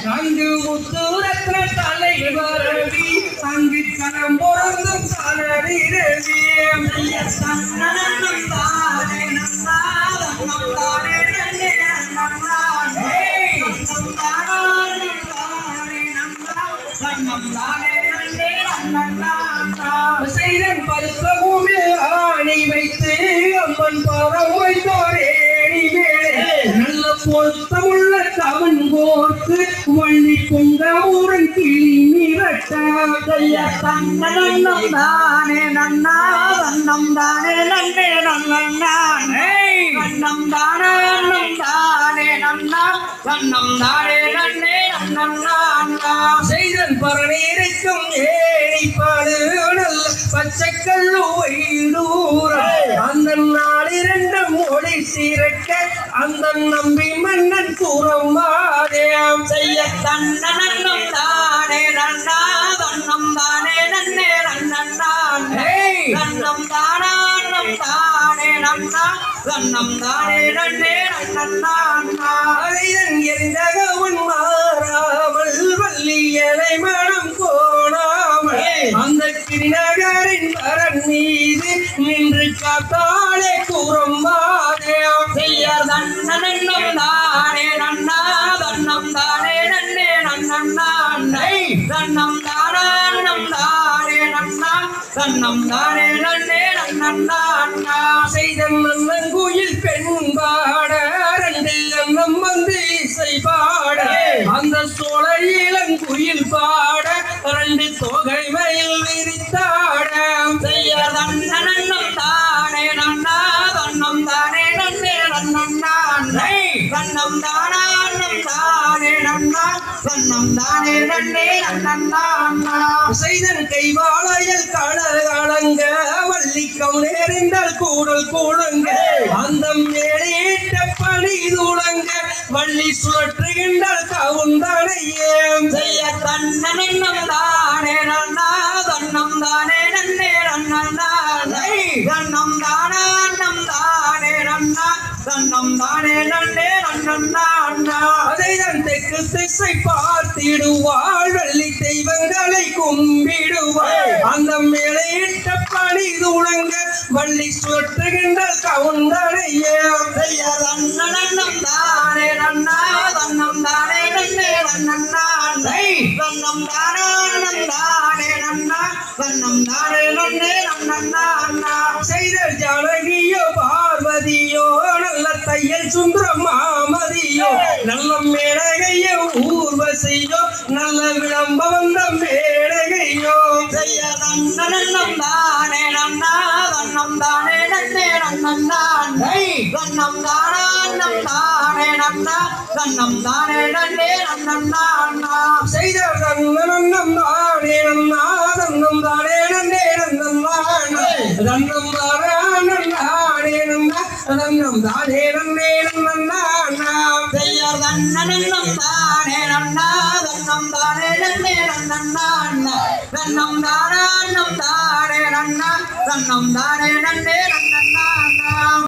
அங்கு முத்துரத்ன தலைவரவி அங்கு கரம் பொருந்தும் தனடி ரவி தன்னனம் தானே நன்னாதன்னம் தானே நன்னே நன்னானே தன்னம் தானே தானே நன்னா தன்னம் தானே நன்னே நன்னானா செய்தன் பருத்தமுமே ஆணி வைத்து அம்மன் பாதம் வைத்தோரே நல்ல பொருத்தமுள்ள தவன் கோர்த்து வள்ளி கொண்ட ஊரன் கிளி மிரட்டாதையா தன்னனம் தானே நன்னா தன்னம் தானே நன்னே நன்னானே தன்னம் தானே நன்னம் தானே நன்னா தன்னம் தானே நன்னே நன்னானா செய்தன் பரநேருக்கும் ஏணி பாடு நல்ல பச்சைக்கல்லு வைடூர அந்த நாளிரண்டு மொழி சீரக்க அந்த நம்பி மன்னன் கூறம் மாதேம் செய்ய தன்னனம் தானே நன்னா தன்னம் தானே நன்னே நன்னானே தன்னம் தானம் தானே நன்னா தன்னம் தானே நன்னே நன்னானா அதைதன் எரிந்தகவன் மாறாமல் வள்ளியலை மனம் கோணாமல் அந்த கிரிநகரின் வரன் மீது நின்று காத்தாலே கூறும் மாதேம் செய்ய தன்னனம் தானே நன்னா தன்னம் தானே நன்னே நன்னானே தன்னம் தானம் தானே நன்னா தன்னம் தானே நன்னே நன்னானா செய்த மன்னங்குயில் பெண் பாட ரெண்டு அன்னம் வந்து இசை பாட அந்த சோழ இளங்குயில் பாட ரெண்டு தொகை மயில் விரித்தாட செய்ய தன்னனம் தானே நன்னா தன்னம் தானே நன்னே நன்னானே தன்னம் தானம் தானே நன்னா தன்னம் தானே நன்னே நன்னானா செய்தன் கைவாளையல் களங்க வள்ளி கவுனேறிந்தால் கூடல் கூடுங்க அந்த மேலிட்ட பணி துளங்க வள்ளி சுழற்றுகின்றால் கவுந்தானையே செய்ய தன்னனம் தானே நன்னா தன்னம் தானே நன்னே நன்னானே தன்னம் தானம் தானே நன்னா தன்னம் தானே நன்னே நன்னானா அதைதான் தெற்கு திசை பார்த்திடுவாள் வள்ளி தெய்வங்களை கும்பிடுவாள் அந்த மேலையிட்ட பணி துளங்க வள்ளி சுழற்றுகின்ற கவுந்தனையே செய்ய தன்னனம் தானே நன்னா தன்னம் தானே நன்னே நன்னானே தன்னம் தானம் தானே நன்னா தன்னம் தானே நன்னே நன்னானா செய்த ஜானகியோ பார்வதியோ நல்ல தையல் சுந்தரம் மாமதியோ நல்ல மேடகையோ ஊர்வசியோ நல்ல விளம்ப வந்த மேடகையோ செய்ய தன்னனம் தானே நன்னா தன்னம் தானே நன்னே நன்னானே தன்னம் தானம் தானே நன்னா தன்னம் தானே நன்னே நன்னானா செய்த தன்னனம் தானே நன்னா தன்னம் தானே நன்னே நன்னம் தானே தன்னம் தானே நானே நன்னா தன்னம் தானே நன்னே நன்னா செய்ய தன்னனம் தானே நன்னா தன்னம் தானே நன்னே நன்னானா தன்னம் தானம் தானே நன்னா தன்னம் தானே நன்னே நன்னானா